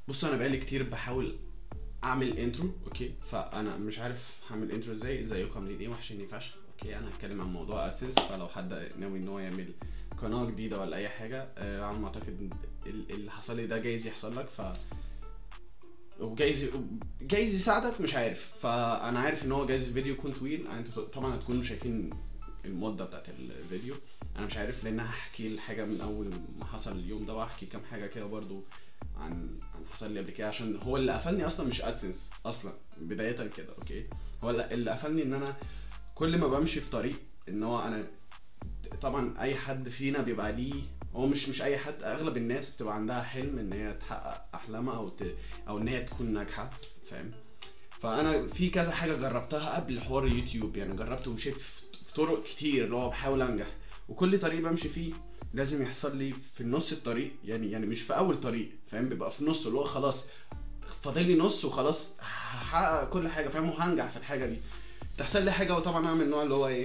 بص انا بقالي كتير بحاول اعمل انترو اوكي فانا مش عارف هعمل انترو ازاي ازيكم عاملين ايه وحشني فشخ اوكي انا هتكلم عن موضوع ادسنس فلو حد ناوي ان هو يعمل قناه جديده ولا اي حاجه آه، على ما اعتقد ال- اللي حصل لي ده جايز يحصل لك ف وجايز جايز يساعدك مش عارف فانا عارف ان هو جايز الفيديو يكون طويل انتوا طبعا هتكونوا شايفين المده بتاعت الفيديو انا مش عارف لان هحكي الحاجه من اول ما حصل اليوم ده وهحكي كام حاجه كده برضو عن عن حصل لي قبل كده عشان هو اللي قفلني اصلا مش ادسنس اصلا بدايه كده اوكي هو اللي اللي قفلني ان انا كل ما بمشي في طريق ان هو انا طبعا اي حد فينا بيبقى ليه هو مش مش اي حد اغلب الناس بتبقى عندها حلم ان هي تحقق احلامها او ت... او ان هي تكون ناجحه فاهم فانا في كذا حاجه جربتها قبل حوار اليوتيوب يعني جربت ومشيت في في طرق كتير اللي هو بحاول انجح وكل طريق بمشي فيه لازم يحصل لي في نص الطريق يعني يعني مش في اول طريق فاهم بيبقى في نص اللي هو خلاص فاضل لي نص وخلاص هحقق كل حاجه فاهم وهنجح في الحاجه دي تحصل لي حاجه وطبعا اعمل النوع اللي هو ايه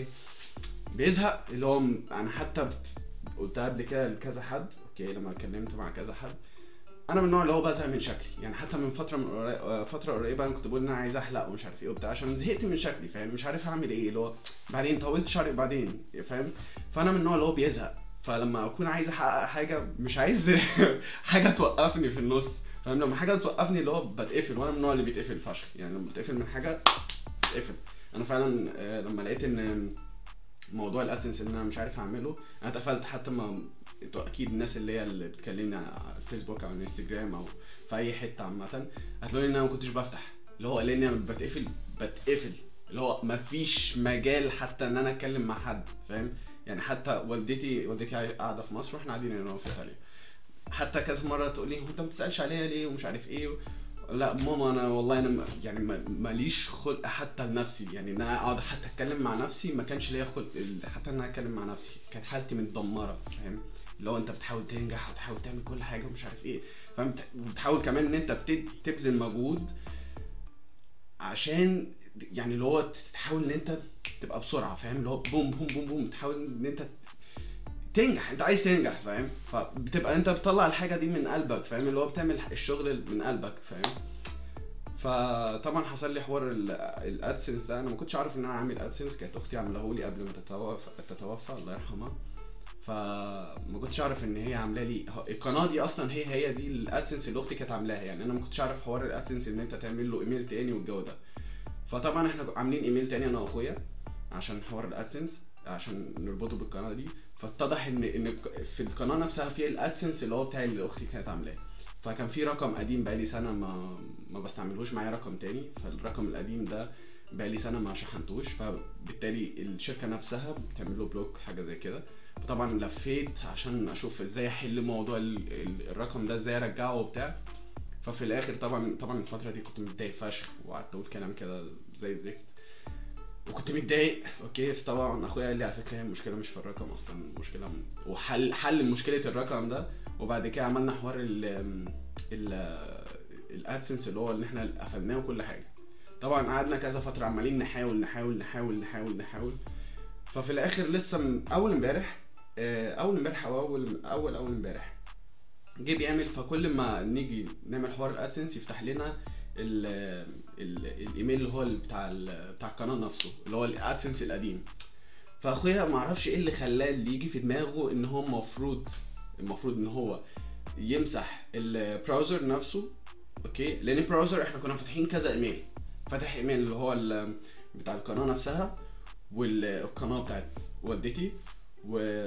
بيزهق اللي هو م- انا حتى قلتها قبل كده لكذا حد اوكي لما اتكلمت مع كذا حد انا من النوع اللي هو بزهق من شكلي يعني حتى من فتره من قريب آه، فتره قريبه انا كنت بقول ان انا عايز احلق ومش عارف ايه وبتاع عشان زهقت من شكلي فاهم مش عارف اعمل ايه اللي هو بعدين طولت شعري بعدين فاهم فانا من النوع اللي هو بيزهق فلما اكون عايز احقق حاجه مش عايز حاجه توقفني في النص فاهم لما حاجه توقفني اللي هو بتقفل وانا من النوع اللي بيتقفل فشخ يعني لما بتقفل من حاجه بتقفل انا فعلا آه، لما لقيت ان موضوع الادسنس اللي انا مش عارف اعمله انا اتقفلت حتى ما انتوا اكيد الناس اللي هي اللي بتكلمني على الفيسبوك او الانستجرام او في اي حته عامه هتلاقوني ان انا ما كنتش بفتح اللي هو لاني لما بتقفل بتقفل اللي هو ما فيش مجال حتى ان انا اتكلم مع حد فاهم يعني حتى والدتي والدتي قاعده في مصر واحنا قاعدين هنا في ايطاليا حتى كذا مره تقول لي هو انت ما بتسالش عليها ليه ومش عارف ايه لا ماما انا والله انا م- يعني ما- ماليش خلق حتى لنفسي يعني ان انا اقعد حتى اتكلم مع نفسي ما كانش ليا خلق ال- حتى ان انا اتكلم مع نفسي كانت حالتي متدمره فاهم اللي هو انت بتحاول تنجح وتحاول تعمل كل حاجه ومش عارف ايه فاهم وبتحاول كمان ان انت بت- تبذل مجهود عشان يعني اللي هو تحاول ان انت تبقى بسرعه فاهم اللي هو بوم بوم بوم بوم تحاول ان انت تنجح انت عايز تنجح فاهم فبتبقى انت بتطلع الحاجه دي من قلبك فاهم اللي هو بتعمل الشغل من قلبك فاهم فطبعا حصل لي حوار ال- الادسنس ده انا ما كنتش عارف ان انا اعمل ادسنس كانت اختي عاملاه لي قبل ما تتوفى تتوفى الله يرحمها فما كنتش اعرف ان هي عامله لي هو- القناه دي اصلا هي هي دي الادسنس اللي اختي كانت عاملاها يعني انا ما كنتش اعرف حوار الادسنس ان انت تعمل له ايميل تاني والجو ده فطبعا احنا عاملين ايميل تاني انا واخويا عشان حوار الادسنس عشان نربطه بالقناه دي فاتضح ان ان في القناه نفسها فيها الادسنس اللي هو بتاع اللي اختي كانت عاملاه فكان في رقم قديم بقالي سنه ما ما بستعملوش معايا رقم تاني فالرقم القديم ده بقالي سنه ما شحنتوش فبالتالي الشركه نفسها بتعمل له بلوك حاجه زي كده فطبعا لفيت عشان اشوف ازاي احل موضوع ال- ال- الرقم ده ازاي ارجعه وبتاع ففي الاخر طبعا طبعا الفتره دي كنت متضايق فشخ وقعدت اقول كلام كده زي الزفت وكنت متضايق اوكي فطبعا اخويا قال لي على فكره هي المشكله مش في الرقم اصلا المشكله م- وحل حل مشكله الرقم ده وبعد كده عملنا حوار ال ال الادسنس اللي هو اللي احنا قفلناه وكل حاجه طبعا قعدنا كذا فتره عمالين نحاول نحاول نحاول نحاول نحاول ففي الاخر لسه من اول امبارح آه، اول امبارح او اول اول اول امبارح جه بيعمل فكل ما نيجي نعمل حوار الادسنس يفتح لنا ال ال الايميل اللي هو ال- بتاع ال- بتاع القناه نفسه اللي هو الادسنس القديم فاخويا ما اعرفش ايه اللي خلاه اللي يجي في دماغه ان هو المفروض المفروض ان هو يمسح البراوزر نفسه اوكي لان البراوزر احنا كنا فاتحين كذا ايميل فاتح ايميل اللي هو ال- بتاع القناه نفسها والقناه بتاعت والدتي و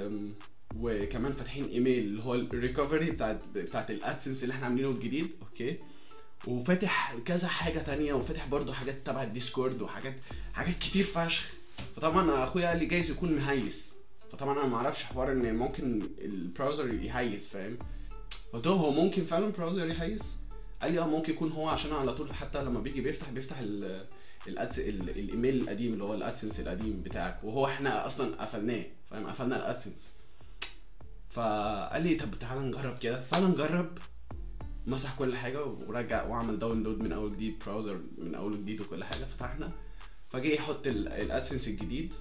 وكمان فاتحين ايميل اللي هو الريكفري بتاعت بتاعت الادسنس اللي احنا عاملينه الجديد اوكي وفاتح كذا حاجه تانية وفاتح برضو حاجات تبع الديسكورد وحاجات حاجات كتير فشخ فطبعا اخويا قال لي جايز يكون مهيس فطبعا انا ما اعرفش حوار ان ممكن البراوزر يهيس فاهم قلت له هو ممكن فعلا البراوزر يهيس قال لي اه ممكن يكون هو عشان على طول حتى لما بيجي بيفتح بيفتح ال الادس ال- الايميل القديم اللي هو الادسنس القديم بتاعك وهو احنا اصلا قفلناه فاهم قفلنا الادسنس فقال لي طب تعالى نجرب كده فانا نجرب مسح كل حاجه ورجع وعمل داونلود من اول جديد براوزر من اول جديد وكل حاجه فتحنا فجه يحط ال- الادسنس الجديد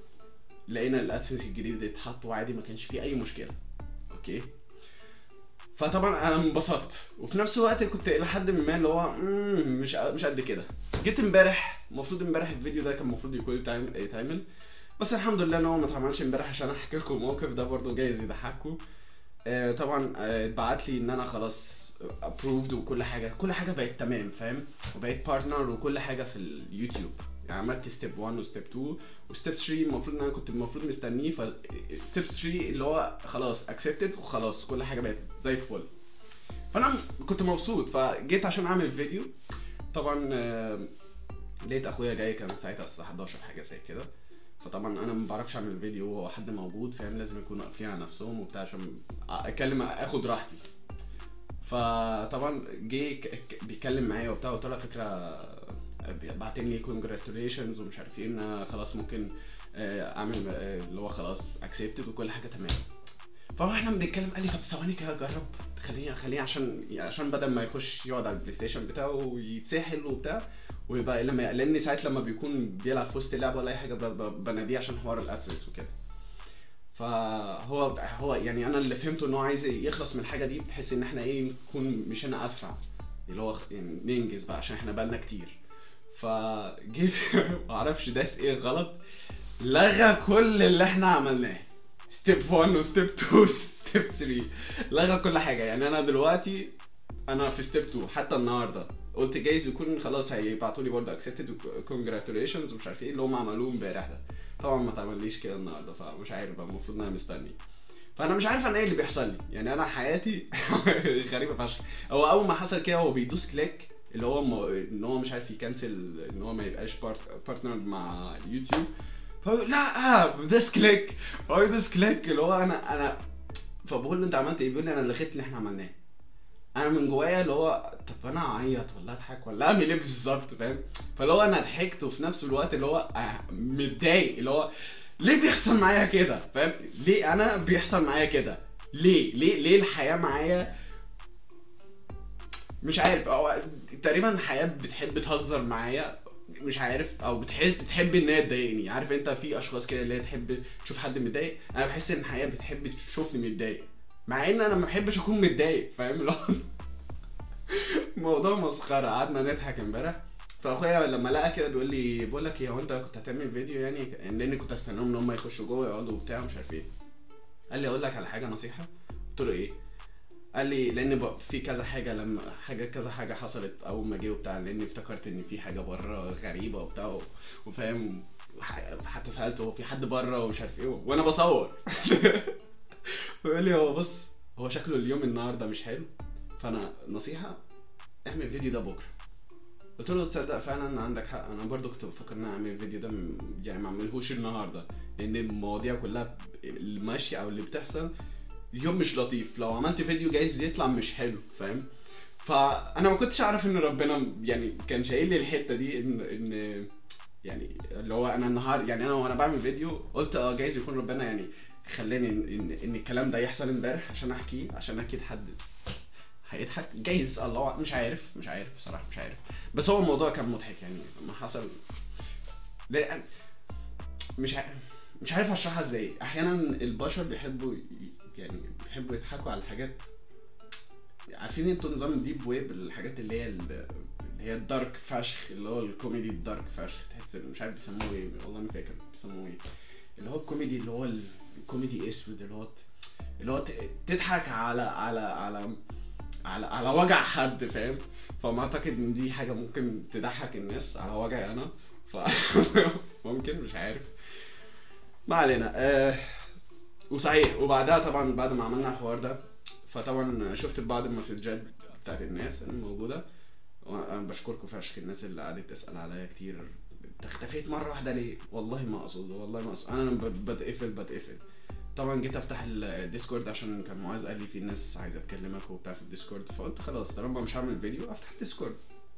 لقينا الادسنس الجديد اتحط وعادي ما كانش فيه اي مشكله اوكي فطبعا انا انبسطت وفي نفس الوقت كنت الى حد ما اللي هو مم، مش مش قد كده جيت امبارح المفروض امبارح الفيديو ده كان المفروض يكون يتعمل- يتعمل بس الحمد لله ان هو ما اتعملش امبارح عشان احكي لكم الموقف ده برضو جايز يضحككم آه، طبعا آه، اتبعت لي ان انا خلاص ابروفد وكل حاجه كل حاجه بقت تمام فاهم وبقيت بارتنر وكل حاجه في اليوتيوب يعني عملت ستيب 1 وستيب 2 وستيب 3 المفروض ان انا كنت المفروض مستنيه ف ستيب 3 اللي هو خلاص اكسبتد وخلاص كل حاجه بقت زي الفل فانا كنت مبسوط فجيت عشان اعمل فيديو طبعا آه، لقيت اخويا جاي كان ساعتها الساعه 11 حاجه زي كده فطبعا انا ما بعرفش اعمل فيديو وهو حد موجود فاهم لازم يكونوا قافلين على نفسهم وبتاع عشان اتكلم اخد راحتي فطبعا جه ك- ك- بيتكلم معايا وبتاع قلت له على فكره بعتين لي كونجراتوليشنز ومش عارف ايه ان أنا خلاص ممكن آه، اعمل آه، اللي هو خلاص اكسبتد وكل حاجه تمام فاحنا بنتكلم قال لي طب ثواني كده اجرب خليني خليني عشان عشان بدل ما يخش يقعد على البلاي ستيشن بتاعه ويتسحل وبتاع ويبقى لما لان ساعات لما بيكون بيلعب في وسط اللعبه ولا اي حاجه ب- ب- بناديه عشان حوار الادسنس وكده فهو هو يعني انا اللي فهمته ان هو عايز يخلص من الحاجه دي بحيث ان احنا ايه نكون مشينا اسرع اللي هو خ- يعني ننجز بقى عشان احنا بقالنا كتير فجه معرفش داس ايه غلط لغى كل اللي احنا عملناه ستيب 1 وستيب 2 ستيب 3 لغى كل حاجه يعني انا دلوقتي انا في ستيب 2 حتى النهارده قلت جايز يكون خلاص هيبعتوا لي برضه اكسبتد وكونجراتوليشنز ومش عارف ايه اللي هم عملوه امبارح ده طبعا ما اتعمليش كده النهارده فمش عارف بقى المفروض ان انا مستني فانا مش عارف انا ايه اللي بيحصل لي يعني انا حياتي غريبه فشخ هو اول ما حصل كده هو بيدوس كليك اللي هو م... ان هو مش عارف يكنسل ان هو ما يبقاش بارت... بارتنر مع يوتيوب فبقول لا بدوس كليك هو يدوس كليك اللي هو انا انا فبقول له انت عملت ايه بيقول لي انا لغيت اللي احنا عملناه انا من جوايا اللي هو طب انا اعيط ولا اضحك ولا اعمل ايه بالظبط فاهم فاللي هو انا ضحكت وفي نفس الوقت اللي هو آه، متضايق اللي هو ليه بيحصل معايا كده فاهم ليه انا بيحصل معايا كده ليه ليه ليه الحياه معايا مش عارف أو تقريبا الحياه بتحب تهزر معايا مش عارف او بتحب بتحب ان هي تضايقني عارف انت في اشخاص كده اللي هي تحب تشوف حد متضايق انا بحس ان الحياه بتحب تشوفني متضايق مع ان انا ما بحبش اكون متضايق فاهم اللي هو موضوع مسخره قعدنا نضحك امبارح فاخويا لما لقى كده بيقول لي بقول لك ايه هو انت كنت هتعمل فيديو يعني لان كنت استناهم ان هم يخشوا جوه يقعدوا وبتاع مش عارف ايه قال لي اقول لك على حاجه نصيحه قلت له ايه قال لي لان بقى في كذا حاجه لما حاجه كذا حاجه حصلت اول ما جه وبتاع لان افتكرت ان في حاجه بره غريبه وبتاع وفاهم وح- حتى سالته هو في حد بره ومش عارف ايه وانا بصور بيقول لي هو بص هو شكله اليوم النهارده مش حلو فانا نصيحه اعمل الفيديو ده بكره قلت له تصدق فعلا عندك حق انا برضو كنت بفكر ان أنا اعمل الفيديو ده م- يعني ما اعملهوش النهارده لان المواضيع كلها ب- اللي ماشيه او اللي بتحصل اليوم مش لطيف لو عملت فيديو جايز يطلع مش حلو فاهم فانا ما كنتش اعرف ان ربنا يعني كان شايل لي الحته دي ان ان يعني اللي هو انا النهار يعني انا وانا بعمل فيديو قلت اه جايز يكون ربنا يعني خلاني ان, إن, إن الكلام ده يحصل امبارح عشان احكيه عشان اكيد حد هيضحك جايز الله مش عارف مش عارف بصراحه مش عارف بس هو الموضوع كان مضحك يعني لما حصل لا مش عارف مش عارف اشرحها ازاي احيانا البشر بيحبوا ي- يعني بيحبوا يضحكوا على الحاجات عارفين انتوا نظام الديب ويب الحاجات اللي هي ال- اللي هي الدارك فشخ اللي هو الكوميدي الدارك فشخ تحس إن- مش عارف بيسموه ايه والله ما فاكر بيسموه ايه اللي هو الكوميدي اللي هو الكوميدي اسود اللي هو ت- اللي هو ت- تضحك على على على على على وجع حد فاهم فما اعتقد ان دي حاجه ممكن تضحك الناس على وجعي انا ف ممكن مش عارف ما علينا آه وصحيح وبعدها طبعا بعد ما عملنا الحوار ده فطبعا شفت بعض المسجات بتاعت الناس اللي موجوده وانا بشكركم فشخ الناس اللي قعدت تسال عليا كتير انت اختفيت مره واحده ليه والله ما اقصد والله ما اقصد انا لما ب- بتقفل بتقفل طبعا جيت افتح الديسكورد عشان كان معاذ قال لي في ناس عايزه تكلمك وبتاع في الديسكورد فقلت خلاص طالما مش هعمل فيديو افتح الديسكورد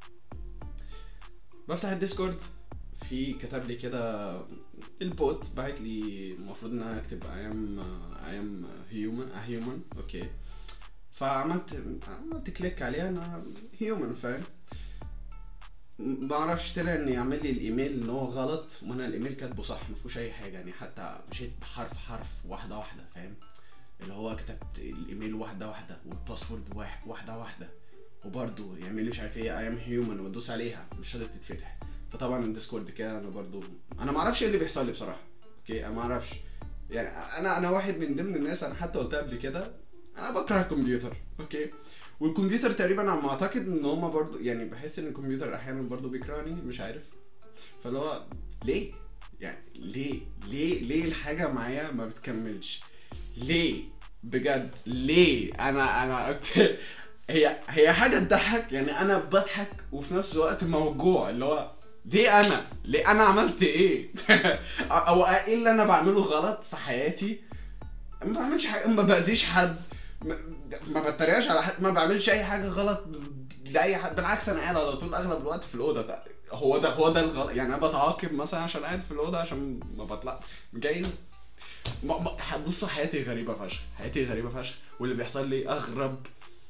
بفتح الديسكورد في كتب لي كده البوت بعت لي المفروض ان انا اكتب ايام ايام هيومن هيومن اوكي فعملت عملت كليك عليها انا هيومن فاهم ما اعرفش طلع ان يعمل لي الايميل ان هو غلط وانا الايميل كاتبه صح ما فيهوش اي حاجه يعني حتى مشيت بحرف حرف واحده واحده فاهم اللي هو كتبت الايميل واحده واحده والباسورد واحد واحده واحده وبرده يعمل لي مش عارف ايه اي ام هيومن وادوس عليها مش راضيه تتفتح فطبعا الديسكورد كده انا برضو انا ما اعرفش ايه اللي بيحصل لي بصراحه اوكي انا ما اعرفش يعني انا انا واحد من ضمن الناس انا حتى قلتها قبل كده انا بكره الكمبيوتر اوكي والكمبيوتر تقريبا على ما اعتقد ان هما برضو يعني بحس ان الكمبيوتر احيانا برضو بيكرهني مش عارف فاللي هو ليه يعني ليه ليه ليه الحاجه معايا ما بتكملش ليه بجد ليه انا انا أكت- هي هي حاجه تضحك يعني انا بضحك وفي نفس الوقت موجوع اللي هو ليه انا ليه انا عملت ايه او ايه اللي انا بعمله غلط في حياتي ما بعملش حاجه ما باذيش حد ما- ما بتريقش على حد ما بعملش اي حاجه غلط لاي حد بالعكس انا قاعد على طول اغلب الوقت في الاوضه ده هو ده هو ده الغلط يعني انا بتعاقب مثلا عشان قاعد في الاوضه عشان ما بطلع جايز ما- ما- بصوا حياتي غريبه فشخ حياتي غريبه فشخ واللي بيحصل لي اغرب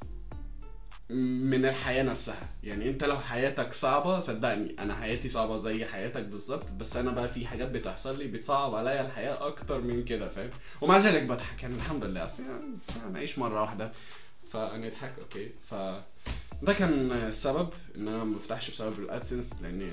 من الحياه نفسها يعني انت لو حياتك صعبه صدقني انا حياتي صعبه زي حياتك بالظبط بس انا بقى في حاجات بتحصل لي بتصعب عليا الحياه اكتر من كده فاهم ومع ذلك بضحك يعني الحمد لله اصل يعني نعيش مره واحده فنضحك اوكي ف ده كان السبب ان انا ما بفتحش بسبب الادسنس لان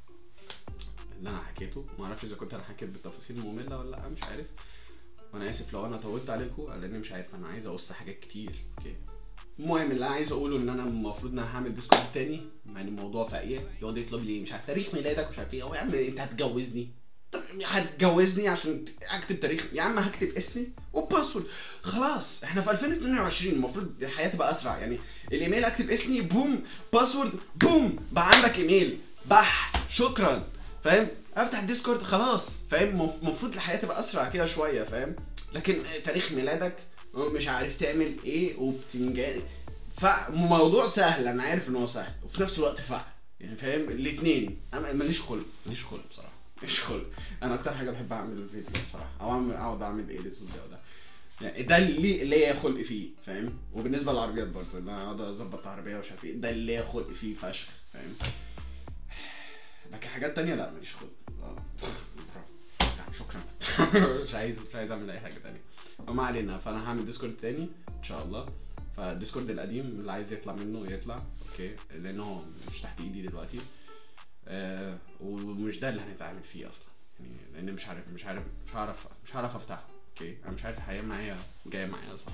اللي انا حكيته ما اعرفش اذا كنت انا حكيت بالتفاصيل ممله ولا لا مش عارف وانا اسف لو انا طولت عليكم لاني مش عارف انا عايز اقص حاجات كتير اوكي المهم اللي انا عايز اقوله ان انا المفروض ان انا هعمل ديسكورد تاني يعني الموضوع فقير يقعد يطلب لي مش عارف تاريخ ميلادك مش عارف ايه هو يا عم انت هتجوزني طب هتجوزني عشان اكتب تاريخ يا عم هكتب اسمي وباسورد خلاص احنا في 2022 المفروض الحياه تبقى اسرع يعني الايميل اكتب اسمي بوم باسورد بوم بقى عندك ايميل بح شكرا فاهم افتح الديسكورد خلاص فاهم مف- المفروض الحياه تبقى اسرع كده شويه فاهم لكن تاريخ ميلادك مش عارف تعمل ايه وبتنجان فموضوع سهل انا عارف ان هو سهل وفي نفس الوقت فعل يعني فاهم الاثنين انا ماليش خلق ماليش خلق بصراحه ماليش خلق انا اكتر حاجه بحب اعمل الفيديو بصراحه او اعمل اقعد اعمل ايديت والجو ده يعني ده اللي ليا خلق فيه فاهم وبالنسبه للعربيات برضه ان انا اقعد اظبط عربيه ومش عارف ايه ده اللي ليا خلق فيه فشخ فاهم لكن حاجات تانية لا ماليش خلق آه. لا، شكرا مش عايز مش عايز اعمل اي حاجه تانية وما علينا فانا هعمل ديسكورد تاني ان شاء الله فالديسكورد القديم اللي عايز يطلع منه يطلع اوكي لان هو مش تحت ايدي دلوقتي آه ومش ده اللي هنتعامل فيه اصلا يعني لان مش عارف مش عارف مش هعرف مش هعرف افتحه اوكي انا مش عارف الحياه معايا جايه معايا صح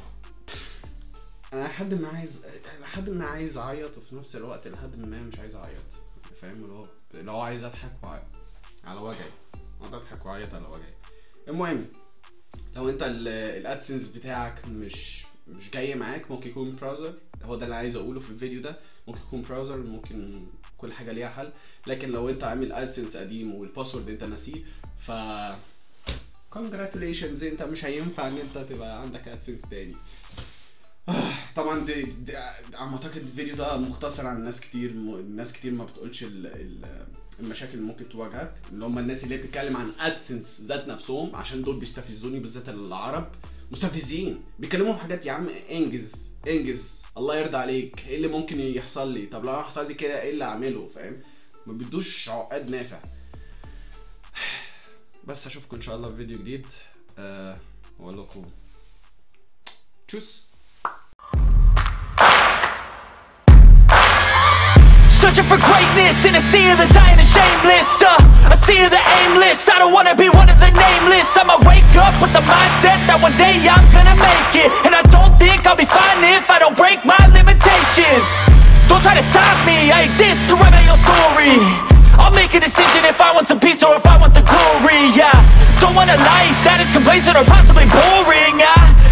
انا لحد ما عايز لحد ما عايز اعيط وفي نفس الوقت لحد ما مش عايز اعيط فاهم اللي هو اللي هو عايز اضحك وأعيط على وجعي اقعد اضحك واعيط على وجعي المهم لو انت الادسنس بتاعك مش مش جاي معاك ممكن يكون براوزر هو ده اللي عايز اقوله في الفيديو ده ممكن يكون براوزر ممكن كل حاجه ليها حل لكن لو انت عامل ادسنس قديم والباسورد انت ناسيه ف congratulations انت مش هينفع ان انت تبقى عندك ادسنس تاني آه، طبعا دي, دي على ما اعتقد الفيديو ده مختصر عن ناس كتير م... ناس كتير ما بتقولش ال... ال... المشاكل اللي ممكن تواجهك اللي هم الناس اللي بتتكلم عن ادسنس ذات نفسهم عشان دول بيستفزوني بالذات العرب مستفزين بيتكلموا في حاجات يا عم انجز انجز الله يرضى عليك ايه اللي ممكن يحصل لي طب لو انا حصل لي كده ايه اللي اعمله فاهم ما بيدوش عقاد نافع بس اشوفكم ان شاء الله في فيديو جديد أه واقول لكم تشوس Searching for greatness in a sea of the dying and shameless uh, A sea of the aimless I don't wanna be one of the nameless I'ma wake up with the mindset that one day I'm gonna make it And I don't think I'll be fine if I don't break my limitations Don't try to stop me, I exist to write my own story I'll make a decision if I want some peace or if I want the glory Yeah, don't want a life that is complacent or possibly boring I